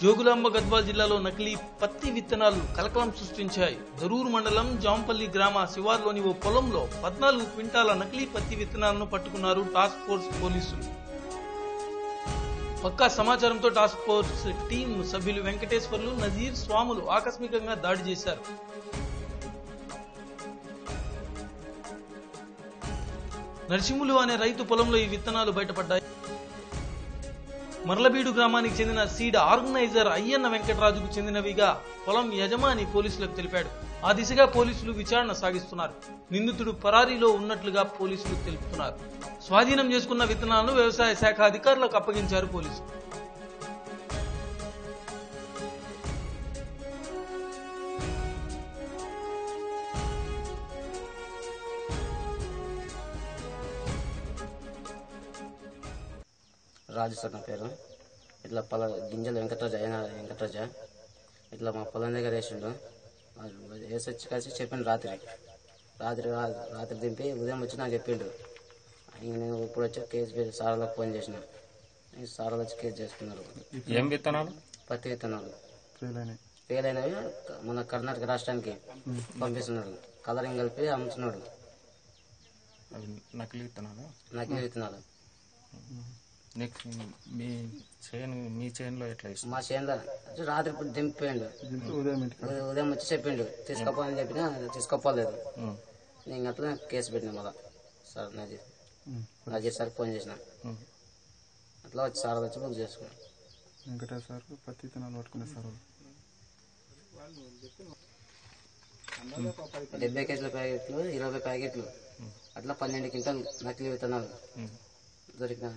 జోగులాంబ గద్వాల్ జిల్లాలో నకిలీ పత్తి విత్తనాలు కలకలం సృష్టించాయి దరూరు మండలం జాంపల్లి గ్రామ శివార్లోని ఓ పొలంలో పద్నాలుగు క్వింటాల నకిలీ పత్తి విత్తనాలను పట్టుకున్నారు టాస్క్ ఫోర్స్ పోలీసులు పక్కా సమాచారంతో టాస్క్ ఫోర్స్ టీం సభ్యులు వెంకటేశ్వర్లు నజీర్ స్వాములు ఆకస్మికంగా దాడి చేశారు నరసింహులు అనే రైతు పొలంలో ఈ విత్తనాలు బయటపడ్డాయి మర్లబీడు గ్రామానికి చెందిన సీడ్ ఆర్గనైజర్ అయ్యన్న వెంకటరాజుకు చెందినవిగా పొలం యజమాని పోలీసులకు తెలిపాడు ఆ దిశగా పోలీసులు విచారణ సాగిస్తున్నారు నిందితుడు పరారీలో ఉన్నట్లుగా పోలీసులు తెలుపుతున్నారు స్వాధీనం చేసుకున్న విత్తనాలను వ్యవసాయ శాఖ అధికారులకు అప్పగించారు పోలీసులు రాజు సార్ నా పేరు ఇట్లా పొల గింజలు వెంకటరాజు అయిన వెంకటరాజ ఇట్లా మా పొలం దగ్గర వేసిండు అది వేసి వచ్చి కలిసి చెప్పిండు రాత్రి రాత్రి రా- రాత్రి దింపి ఉదయం వచ్చి నాకు చెప్పిండు ఇంక నేను ఇప్పుడు వచ్చి కేసు పెట్టి సార్లకు ఫోన్ చేసిన ఈ సార్లు వచ్చి కేసు చేసుకున్నారు ఏం విత్తనాలు పత్తి విత్తనాలు ఫెయిల్ అయినవి మన కర్ణాటక రాష్ట్రానికి పంపిస్తున్నాడు కలరింగ్ కలిపి అమ్ముతున్నాడు అవి నకిలీ విత్తనాలు నకిలీ విత్తనాలు నెక్స్ట్ మీ చేను మీ చేనులో ఎట్లా ఇస్తుంది మా చేనులో రాత్రి ఇప్పుడు దింపిపోయిండు ఉదయం ఉదయం వచ్చి చెప్పిండు తీసుకోపో అని చెప్పినా తీసుకోపోలేదు నేను అట్లా కేసు పెట్టిన మళ్ళా sir Nazeer Nazeer sir phone చేసిన అట్లా వచ్చి సార్ వచ్చి బుక్ చేసుకున్నాను వెంకటేశ్వర సార్ పత్తి విత్తనాలు పట్టుకునే సార్ వాళ్ళు డెబ్బై కేజీల ప్యాకెట్లు ఇరవై ప్యాకెట్లు అట్లా పన్నెండు క్వింటల్ నకిలీ విత్తనాలు దొరికినా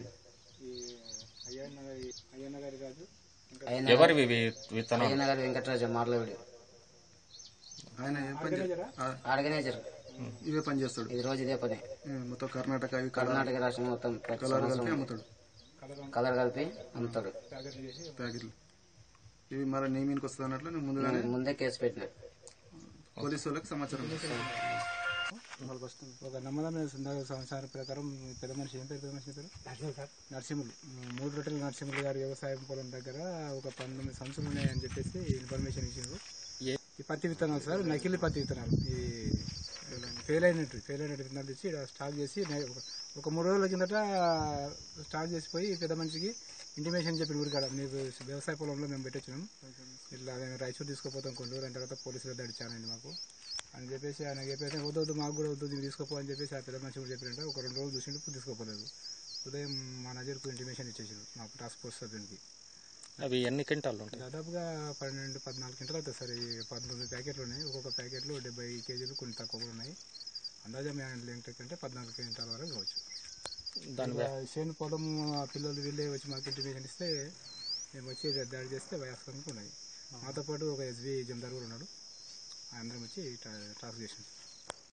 ఎవరివి ఇవి విత్తనాలు అయ్యన్న గారి వెంకటరాజు మార్లవిడి ఆయన ఏం పని చే- ఆ, ఆర్గనైజర్ ఇవే పని చేస్తాడు ఇది రోజు ఇదే పని ఏ, మొత్తం కర్ణాటక ఇవి కలర్ కర్ణాటక రాష్ట్రం మొత్తం ప్రతి కలర్ కలిపి సంవత్సరం అమ్ముతాడు కలర్ కలిపి అమ్ముతాడు ప్యాకెట్లు ఇవి మరి నీ మీదకి వస్తుంది అన్నట్లు నేను ముందుగానే ముందే కేసు పెట్టిన పోలీసు వాళ్ళకి సమాచారం ఇస్తాను ఒక నమ్మదమైన సంద- సంవత్సరం ప్రకారం పెద్ద మనిషి ఏం పేరు పెద్ద మనిషి పేరు నరసింహులు మూడు రొట్టెల నరసింహులు గారి వ్యవసాయం పొలం దగ్గర ఒక పంతొమ్మిది సంవత్సరాలు ఉన్నాయని చెప్పేసి ఇన్ఫర్మేషన్ ఇచ్చారు ఈ పత్తి విత్తనాలు సార్ నకిలీ పత్తి విత్తనాలు ఈ ఫెయిల్ అయినట్టు ఫెయిల్ అయినట్టు విత్తనాలు తెచ్చి ఈడ స్టాక్ చేసి నై- ఒక- ఒక మూడు రోజుల కిందట స్టాక్ చేసిపోయి పెద్ద మనిషికి ఇంటిమేషన్ చెప్పిన ఊరికాడ మీకు వ్యవసాయ పొలంలో మేము పెట్టొచ్చినాం ఇట్లా మేము రాయచూరు తీసుకుపోతాం కొన్ని రోజులు అయిన తర్వాత పోలీసులు దడిచానండి మాకు అని చెప్పేసి ఆయన చెప్పేసి వద్దు వద్దు మాకు కూడా వద్దు దీన్ని తీసుకోపో అని చెప్పేసి ఆ పెద్ద మనిషి కూడా చెప్పినట్టు ఒక రెండు రోజులు చూసిండు ఇప్పుడు తీసుకోపోలేదు ఉదయం మా నజర్కు ఇంటిమేషన్ ఇచ్చేసారు మాకు టాస్క్ ఫోర్స్ సభ్యునికి అవి ఎన్ని క్వింటాలు ఉంటాయి దాదాపుగా పన్నెండు పద్నాలుగు గంటలు అవుతుంది సార్ ఈ పంతొమ్మిది ప్యాకెట్లు ఉన్నాయి ఒక్కొక్క ప్యాకెట్లో డెబ్బై కేజీలు కొన్ని తక్కువ కూడా ఉన్నాయి అందాజా మేము ఏంటంటే పద్నాలుగు క్వింటాల వరకు కావచ్చు దాని ఇక చేను పొలం ఆ పిల్లలు వీళ్ళే వచ్చి మాకు ఇంటిమేషన్ ఇస్తే మేము వచ్చి దాడి చేస్తే వయాస్కానికి ఉన్నాయి మాతో పాటు ఒక ఎస్బీ జమదార్ కూడా ఉన్నాడు అందరం వచ్చి టా- టాస్క్ చేసాం